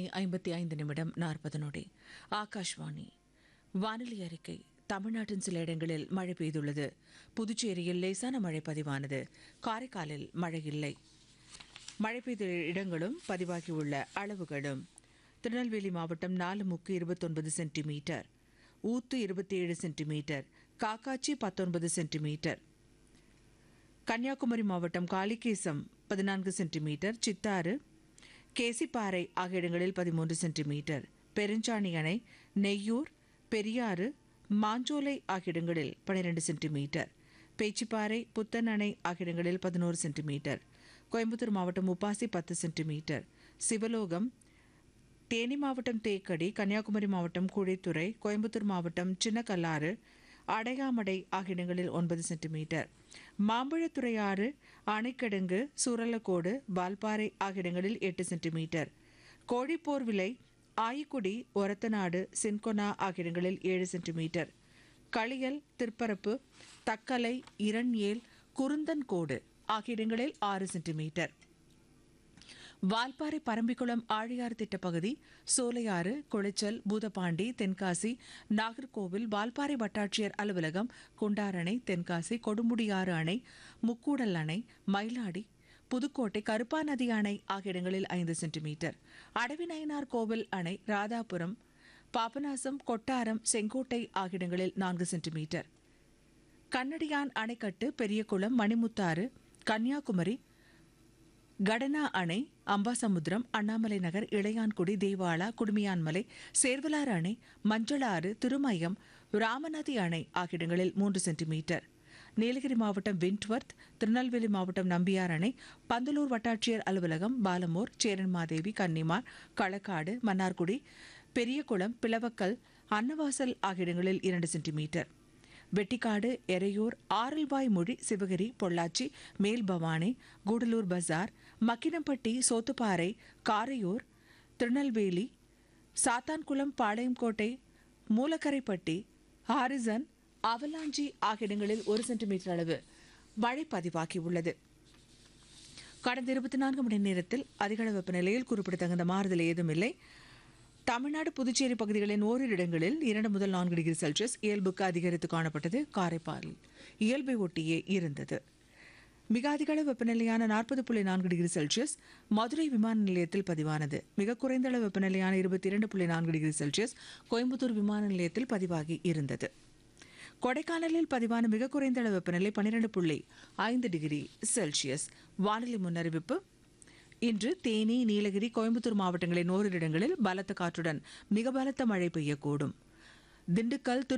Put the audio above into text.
ஐம்பத்தி ஐந்து நிமிடம் நாற்பது நொடி ஆகாஷ்வாணி வானிலை அறிக்கை தமிழ்நாட்டின் சில இடங்களில் மழை பெய்துள்ளது புதுச்சேரியில் லேசான மழை பதிவானது காரைக்காலில் மழை இல்லை மழை பெய்த இடங்களும் பதிவாகியுள்ள அளவுகளும் திருநெல்வேலி மாவட்டம் நாலுமுக்கு இருபத்தொன்பது சென்டிமீட்டர் ஊத்து இருபத்தி ஏழு சென்டிமீட்டர் காக்காச்சி பத்தொன்பது சென்டிமீட்டர் கன்னியாகுமரி மாவட்டம் காளிகேசம் பதினான்கு சென்டிமீட்டர் சித்தாறு கேசிப்பாறை ஆகிய இடங்களில் பதிமூன்று சென்டிமீட்டர் பெருஞ்சாணி அணை நெய்யூர் பெரியாறு மாஞ்சோலை ஆகிய இடங்களில் பனிரெண்டு சென்டிமீட்டர் பேச்சிப்பாறை புத்தன் அணை ஆகிய இடங்களில் பதினோரு சென்டிமீட்டர் கோயம்புத்தூர் மாவட்டம் உப்பாசி பத்து சென்டிமீட்டர் சிவலோகம் தேனி மாவட்டம் தேக்கடி கன்னியாகுமரி மாவட்டம் குழித்துறை கோயம்புத்தூர் மாவட்டம் சின்னக்கல்லாறு அடையாமடை ஆகிய இடங்களில் ஒன்பது சென்டிமீட்டர் மாம்பழத்துறை ஆறு அணைக்கடங்கு சூரலக்கோடு வால்பாறை ஆகிய இடங்களில் எட்டு சென்டிமீட்டர் கோழிப்போர் விலை ஆயிக்குடி ஒரத்தநாடு சின்கொனா ஆகிய இடங்களில் ஏழு சென்டிமீட்டர் களியல் திருப்பரப்பு தக்கலை இரண்யேல் குருந்தன்கோடு ஆகிய இடங்களில் ஆறு சென்டிமீட்டர் வால்பாறை பரம்பிக்குளம் ஆழியாறு திட்டப்பகுதி சோலையாறு குளச்சல் பூதப்பாண்டி தென்காசி நாகர்கோவில் வால்பாறை வட்டாட்சியர் அலுவலகம் குண்டாரணை தென்காசி கொடுமுடியாறு அணை முக்கூடல் அணை மயிலாடி புதுக்கோட்டை கருப்பா நதி அணை ஆகிய இடங்களில் ஐந்து சென்டிமீட்டர் அடவிநயனார் கோவில் அணை ராதாபுரம் பாபநாசம் கொட்டாரம் செங்கோட்டை ஆகிய இடங்களில் நான்கு சென்டிமீட்டர் கண்ணடியான் அணைக்கட்டு பெரியகுளம் மணிமுத்தாறு கன்னியாகுமரி கடனா அணை அம்பாசமுத்திரம் அண்ணாமலை நகர் இளையான்குடி தேவாலா குடுமியான்மலை சேர்வலாறு அணை மஞ்சளாறு திருமயம் ராமநதி அணை ஆகிய இடங்களில் மூன்று சென்டிமீட்டர் நீலகிரி மாவட்டம் விண்ட்வர்த் திருநெல்வேலி மாவட்டம் நம்பியார் அணை பந்தலூர் வட்டாட்சியர் அலுவலகம் பாலமூர் சேரன்மாதேவி கன்னிமார் களக்காடு மன்னார்குடி பெரியகுளம் பிளவக்கல் அன்னவாசல் ஆகிய இடங்களில் இரண்டு சென்டிமீட்டர் வெட்டிக்காடு எரையூர் ஆரல்வாய் மொழி சிவகிரி பொள்ளாச்சி மேல்பவானி கூடலூர் பஜார் மக்கினப்பட்டி சோத்துப்பாறை காரையூர் திருநெல்வேலி சாத்தான்குளம் பாளையங்கோட்டை மூலக்கரைப்பட்டி ஹாரிசன் அவலாஞ்சி ஆகிய இடங்களில் ஒரு சென்டிமீட்டர் அளவு மழை பதிவாகியுள்ளது கடந்த இருபத்தி நான்கு மணி நேரத்தில் அதிகளவு வெப்பநிலையில் குறிப்பிடத்தகுந்த மாறுதல் ஏதும் இல்லை தமிழ்நாடு புதுச்சேரி பகுதிகளின் ஓரிரு இடங்களில் இரண்டு முதல் நான்கு டிகிரி செல்சியஸ் இயல்புக்கு அதிகரித்து காணப்பட்டது காரைப்பாலில் இயல்பை ஒட்டியே இருந்தது மிக அதிகளவு வெப்பநிலையான நாற்பது புள்ளி நான்கு டிகிரி செல்சியஸ் மதுரை விமான நிலையத்தில் பதிவானது மிக குறைந்த அளவு வெப்பநிலையான இருபத்தி இரண்டு புள்ளி நான்கு டிகிரி செல்சியஸ் கோயம்புத்தூர் விமான நிலையத்தில் பதிவாகி இருந்தது கொடைக்கானலில் பதிவான மிக குறைந்த அளவு வெப்பநிலை பன்னிரண்டு புள்ளி ஐந்து டிகிரி செல்சியஸ் வானிலை முன்னறிவிப்பு இன்று தேனி நீலகிரி கோயம்புத்தூர் மாவட்டங்களின் ஓரிரு இடங்களில் பலத்த காற்றுடன் மிக பலத்த மழை பெய்யக்கூடும் திண்டுக்கல்